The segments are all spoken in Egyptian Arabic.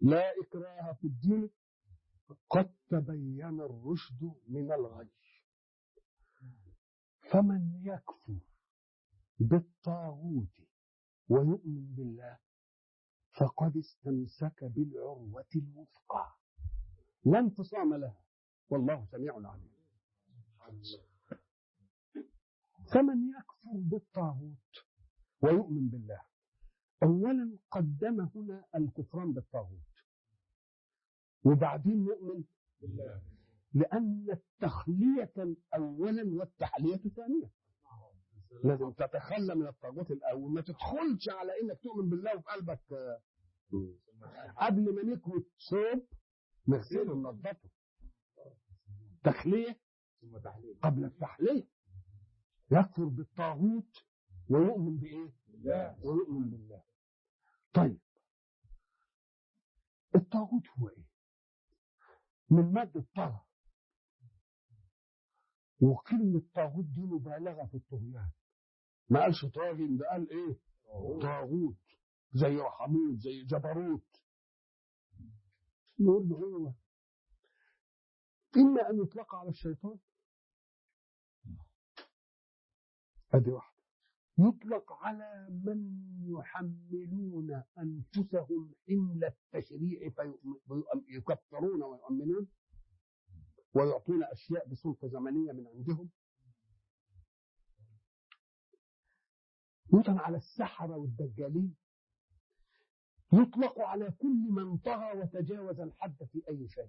لا إكراه في الدين قد تبين الرشد من الغي فمن يكفر بالطاغوت ويؤمن بالله فقد استمسك بالعروة الوثقى لا انفصام لها والله سميع عليم فمن يكفر بالطاغوت ويؤمن بالله اولا قدم هنا الكفران بالطاغوت وبعدين يؤمن بالله لان التخليه اولا والتحليه ثانيا لازم تتخلى من الطاغوت الاول ما تدخلش على انك تؤمن بالله وفي قلبك آه، قبل ما نكوي ثوب نغسله وننضفه تخليه ثم تحليل قبل التحليه يكفر بالطاغوت ويؤمن بايه؟ بالله ويؤمن بالله طيب الطاغوت هو ايه؟ من مادة طغى وكلمة طاغوت دي مبالغة في الطغيان ما قالش طاغي ده قال ايه؟ طاغوت زي رحموت زي جبروت نقول له هو إما أن يطلق على الشيطان أدي واحدة يطلق على من يحملون أنفسهم حمل التشريع فيكفرون ويؤمنون ويعطون أشياء بسلطة زمنية من عندهم يطلق على السحرة والدجالين يطلق على كل من طغى وتجاوز الحد في أي شيء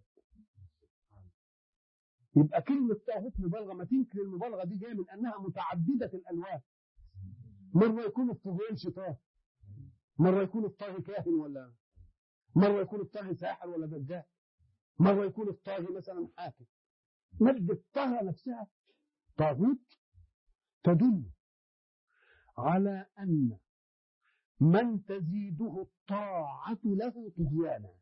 يبقى كلمة طاغوت مبالغة ما تنكر المبالغة دي جاية من أنها متعددة الألوان مرة يكون الطغيان شيطان مرة يكون الطاغي كاهن ولا مرة يكون الطاغي ساحر ولا دجال مرة يكون الطاغي مثلا حاكم مادة طغى نفسها طاغوت تدل على أن من تزيده الطاعة له طغيانا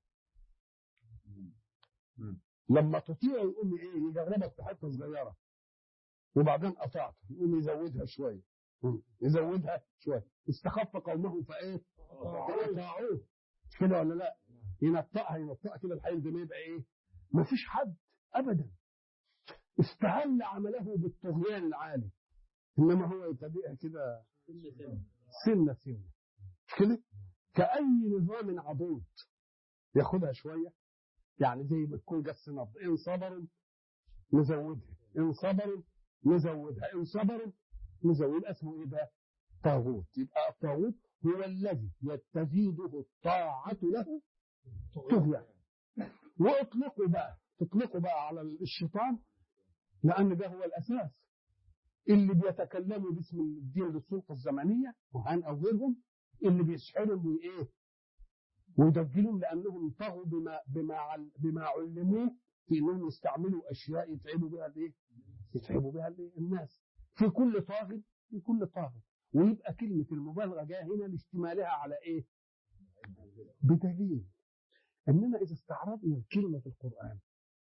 لما تطيع يقوم ايه يجربك في حته صغيره وبعدين قطعت يقوم يزودها شويه يزودها شويه استخف قومه فايه فاطاعوه مش كده ولا لا ينطقها ينطقها كده لحد ما يبقى ايه ما فيش حد ابدا استهل عمله بالطغيان العالي انما هو يبتدئها كده سنه سنه مش كده كأي نظام عضوض ياخدها شويه يعني زي ما تكون جس نبض ان صبروا نزودها ان صبروا نزودها ان صبروا نزود اسمه ايه بقى؟ طاغوت يبقى الطاغوت هو الذي يستزيده الطاعة له طغيان واطلقوا بقى تطلقوا بقى على الشيطان لان ده هو الاساس اللي بيتكلموا باسم الدين للسلطه الزمنيه وعن او غيرهم اللي بيسحرهم وايه ويدجلهم لانهم طغوا بما بما عل- بما علموه في انهم يستعملوا اشياء يتعبوا بها الايه؟ يتعبوا بها الإيه؟ الناس في كل طاغي في كل طاغي ويبقى كلمه المبالغه جايه هنا لاشتمالها على ايه؟ بدليل اننا اذا استعرضنا الكلمه في القران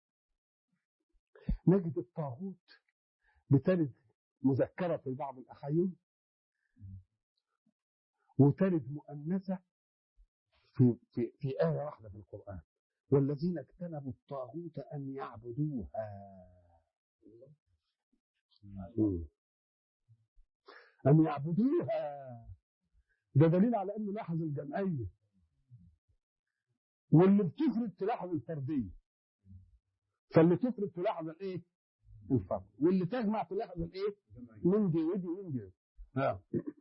نجد الطاغوت بترد مذكره في بعض الاحايين وترد مؤنثه في في في آية واحدة في القرآن والذين اجتنبوا الطاغوت أن يعبدوها مم. أن يعبدوها ده دليل على أنه لاحظ الجمعية واللي بتفرد تلاحظ الفردية فاللي تفرد تلاحظ الإيه؟ الفرد واللي تجمع تلاحظ الإيه؟ من دي ودي من دي آه.